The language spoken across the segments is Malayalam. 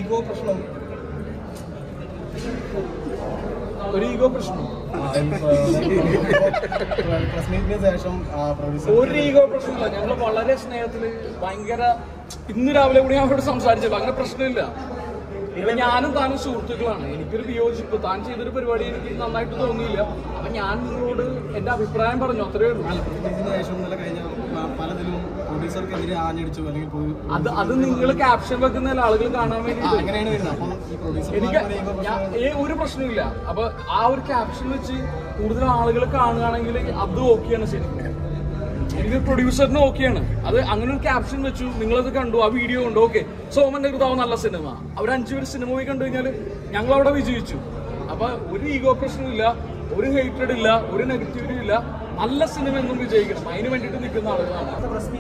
ഈഗോ പ്രശ്നം ഒരു ഈഗോ പ്രശ്നം പ്രസ് മീറ്റിന് ശേഷം പ്രൊഡ്യൂസർ ഒരു ഈഗോ പ്രശ്നമില്ല ഞങ്ങൾ വളരെ സ്നേഹത്തില് ഭയങ്കര ഇന്ന് രാവിലെ കൂടി ഞാൻ അവരോട് സംസാരിച്ചല്ലോ അങ്ങനെ പ്രശ്നമില്ല ഇപ്പൊ ഞാനും താനും സുഹൃത്തുക്കളാണ് എനിക്കൊരു വിയോജിപ്പ് താൻ ചെയ്തൊരു പരിപാടി എനിക്ക് നന്നായിട്ട് തോന്നിയില്ല അപ്പൊ ഞാൻ നിങ്ങളോട് എന്റെ അഭിപ്രായം പറഞ്ഞു അത്രേ ഉള്ളൂ മീറ്റിന് ശേഷം ഇന്നലെ കഴിഞ്ഞ പ- പലതിലും പ്രൊഡ്യൂസർക്കെതിരെ ആഞ്ഞടിച്ചു അല്ലെങ്കിൽ പോയി- അത് അത് നിങ്ങൾ ക്യാപ്ഷൻ വെക്കുന്ന ആളുകൾ കാണാൻ ആ, വേണ്ടി അങ്ങനെയാണ് വരുന്നത് അപ്പോൾ ഈ എനിക്ക് പ്രൊഡ്യൂസർ ഞാൻ ഏ ഒരു പ്രശ്നമില്ല അപ്പൊ ആ ഒരു ക്യാപ്ഷൻ വെച്ച് കൂടുതൽ ആളുകൾ കാണുകയാണെങ്കിൽ അത് ഓക്കെയാണ് ശരി എനിക്ക് പ്രൊഡ്യൂസറിന് ഓക്കെയാണ് അത് അങ്ങനെ ഒരു ക്യാപ്ഷൻ വെച്ചു നിങ്ങളത് കണ്ടു ആ വീഡിയോ കണ്ടു ഓക്കെ സോമന്റെ കൃതാവ് നല്ല സിനിമ അവർ അഞ്ചു പേര് സിനിമ പോയി കണ്ടു കഴിഞ്ഞാൽ ഞങ്ങൾ അവിടെ വിജയിച്ചു അപ്പൊ ഒരു ഈഗോ പ്രശ്നമില്ല ഒരു ഹേറ്റഡ് ഇല്ല ഒരു നെഗറ്റിവിറ്റി ഇല്ല നല്ല സിനിമ എന്നും വിജയിക്കണം അതിന് വേണ്ടിയിട്ട് നിൽക്കുന്ന ആളുകളാണ്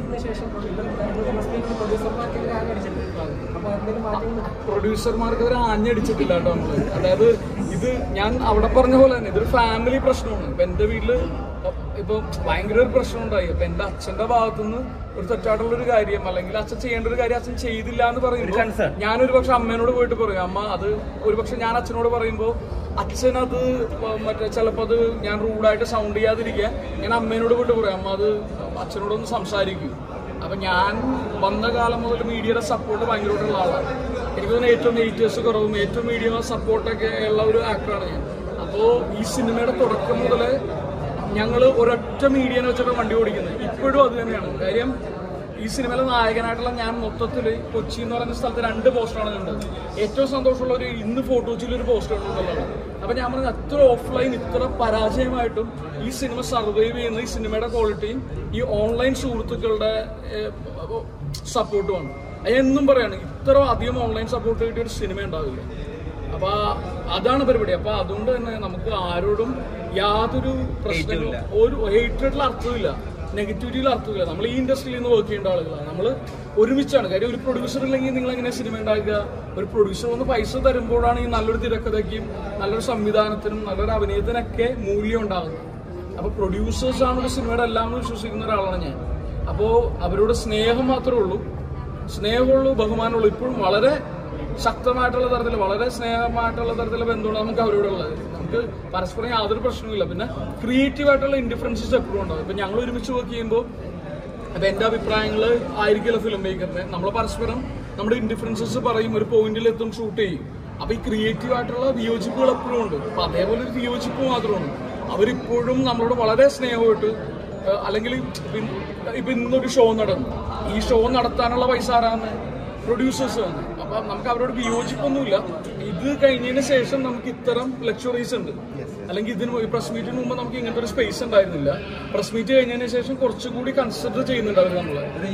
പ്രൊഡ്യൂസർമാർക്ക് ഒരു ആഞ്ഞടിച്ചിട്ടില്ല കേട്ടോ നമ്മള് അതായത് ഇത് ഞാൻ അവിടെ പറഞ്ഞ പോലെ തന്നെ ഇതൊരു ഫാമിലി പ്രശ്നമാണ് ഇപ്പൊ എന്റെ വീട്ടില് ഇപ്പൊ ഭയങ്കര ഒരു പ്രശ്നം ഉണ്ടായി അപ്പൊ എന്റെ അച്ഛന്റെ ഭാഗത്തുനിന്ന് ഒരു തെറ്റായിട്ടുള്ള ഒരു കാര്യം അല്ലെങ്കിൽ അച്ഛൻ ചെയ്യേണ്ട ഒരു കാര്യം അച്ഛൻ ചെയ്തില്ല എന്ന് പറയുമ്പോൾ ഞാനൊരു പക്ഷെ അമ്മേനോട് പോയിട്ട് പറയും അമ്മ അത് ഒരു പക്ഷെ ഞാൻ അച്ഛനോട് പറയുമ്പോൾ അച്ഛനത് മറ്റേ ചിലപ്പോൾ അത് ഞാൻ റൂഡായിട്ട് സൗണ്ട് ചെയ്യാതിരിക്കാൻ ഞാൻ അമ്മേനോട് പോയിട്ട് പറയും അമ്മ അത് അച്ഛനോടൊന്ന് സംസാരിക്കും അപ്പൊ ഞാൻ വന്ന കാലം മുതൽ മീഡിയയുടെ സപ്പോർട്ട് ഭയങ്കരമായിട്ടുള്ള ആളാണ് എനിക്ക് തോന്നുന്നു ഏറ്റവും ഹേറ്റേഴ്സ് കുറവും ഏറ്റവും മീഡിയ സപ്പോർട്ടൊക്കെ ഉള്ള ഒരു ആക്ടറാണ് ഞാൻ അപ്പോൾ ഈ സിനിമയുടെ തുടക്കം മുതൽ ഞങ്ങൾ ഒരൊറ്റ മീഡിയനെ വെച്ചിട്ട് വണ്ടി ഓടിക്കുന്നത് ഇപ്പോഴും അത് തന്നെയാണ് കാര്യം ഈ സിനിമയിലെ നായകനായിട്ടുള്ള ഞാൻ മൊത്തത്തിൽ കൊച്ചി എന്ന് പറയുന്ന സ്ഥലത്ത് രണ്ട് പോസ്റ്ററാണ് കണ്ടത് ഏറ്റവും സന്തോഷമുള്ള ഒരു ഇന്ന് ഫോട്ടോച്ചിൽ ഒരു പോസ്റ്റർ ഉണ്ടെന്നുള്ളതാണ് അപ്പൊ ഞാൻ പറഞ്ഞത് അത്ര ഓഫ്ലൈൻ ഇത്ര പരാജയമായിട്ടും ഈ സിനിമ സർവൈവ് ചെയ്യുന്ന ഈ സിനിമയുടെ ക്വാളിറ്റിയും ഈ ഓൺലൈൻ സുഹൃത്തുക്കളുടെ സപ്പോർട്ടുമാണ് എന്നും പറയാണ് ഇത്ര അധികം ഓൺലൈൻ സപ്പോർട്ട് കിട്ടിയ ഒരു സിനിമ ഉണ്ടാവില്ല അപ്പൊ അതാണ് പരിപാടി അപ്പൊ അതുകൊണ്ട് തന്നെ നമുക്ക് ആരോടും യാതൊരു പ്രശ്നവും ഒരു ഹേറ്റഡിൽ അർത്ഥമില്ല നെഗറ്റിവിറ്റിയിൽ അർത്ഥമില്ല നമ്മൾ ഈ ഇൻഡസ്ട്രിയിൽ നിന്ന് വർക്ക് ചെയ്യേണ്ട ആളുകളാണ് നമ്മൾ ഒരുമിച്ചാണ് കാര്യം ഒരു പ്രൊഡ്യൂസർ ഇല്ലെങ്കിൽ നിങ്ങൾ എങ്ങനെ സിനിമ ഉണ്ടാക്കുക ഒരു പ്രൊഡ്യൂസർ വന്ന് പൈസ തരുമ്പോഴാണ് ഈ നല്ലൊരു തിരക്കഥയ്ക്കും നല്ലൊരു സംവിധാനത്തിനും നല്ലൊരു അഭിനയത്തിനൊക്കെ മൂല്യം ഉണ്ടാകുന്നത് അപ്പൊ പ്രൊഡ്യൂസേഴ്സ് ആണ് ഒരു സിനിമയുടെ എല്ലാം എന്ന് വിശ്വസിക്കുന്ന ഒരാളാണ് ഞാൻ അപ്പോ അവരോട് സ്നേഹം മാത്രമേ ഉള്ളൂ സ്നേഹമുള്ളൂ ബഹുമാനമുള്ളൂ ഇപ്പോഴും വളരെ ശക്തമായിട്ടുള്ള തരത്തിൽ വളരെ സ്നേഹമായിട്ടുള്ള തരത്തിലുള്ള ബന്ധമാണ് നമുക്ക് അവരോടുള്ളത് നമുക്ക് പരസ്പരം യാതൊരു പ്രശ്നവുമില്ല പിന്നെ ക്രിയേറ്റീവ് ആയിട്ടുള്ള ഇൻഡിഫറൻസസ് എപ്പോഴും ഉണ്ടാവും ഇപ്പൊ ഞങ്ങൾ ഒരുമിച്ച് വർക്ക് ചെയ്യുമ്പോൾ അപ്പൊ എന്റെ അഭിപ്രായങ്ങൾ ആയിരിക്കില്ല ഫിലിം മേക്കറിന്റെ നമ്മൾ പരസ്പരം നമ്മുടെ ഇൻഡിഫറൻസസ് പറയും ഒരു പോയിന്റിൽ എത്തും ഷൂട്ട് ചെയ്യും അപ്പൊ ഈ ക്രിയേറ്റീവ് ആയിട്ടുള്ള വിയോജിപ്പുകൾ എപ്പോഴും ഉണ്ട് അപ്പൊ അതേപോലെ ഒരു വിയോജിപ്പ് മാത്രമാണ് അവരിപ്പോഴും നമ്മളോട് വളരെ സ്നേഹമായിട്ട് ഏഹ് അല്ലെങ്കിൽ ഇപ്പൊ- ഇപ്പൊ ഇന്നൊരു ഷോ നടന്നു ഈ ഷോ നടത്താനുള്ള പൈസ ആരാന്ന് പ്രൊഡ്യൂസേഴ്സ് ആണ് അപ്പൊ നമുക്ക് അവരോട് വിയോജിപ്പൊന്നുമില്ല ഇത് കഴിഞ്ഞതിന് ശേഷം നമുക്ക് ഇത്തരം ലക്ഷറീസ് ഉണ്ട് അല്ലെങ്കിൽ ഇതിന് പ്രസ് മീറ്റിന് മുമ്പ് നമുക്ക് ഇങ്ങനത്തെ ഒരു സ്പേസ് ഉണ്ടായിരുന്നില്ല പ്രസ് മീറ്റ് കഴിഞ്ഞതിന് ശേഷം കുറച്ചുകൂടി കൺസിഡർ ചെയ്യുന്നുണ്ട് അവർ നമ്മളെ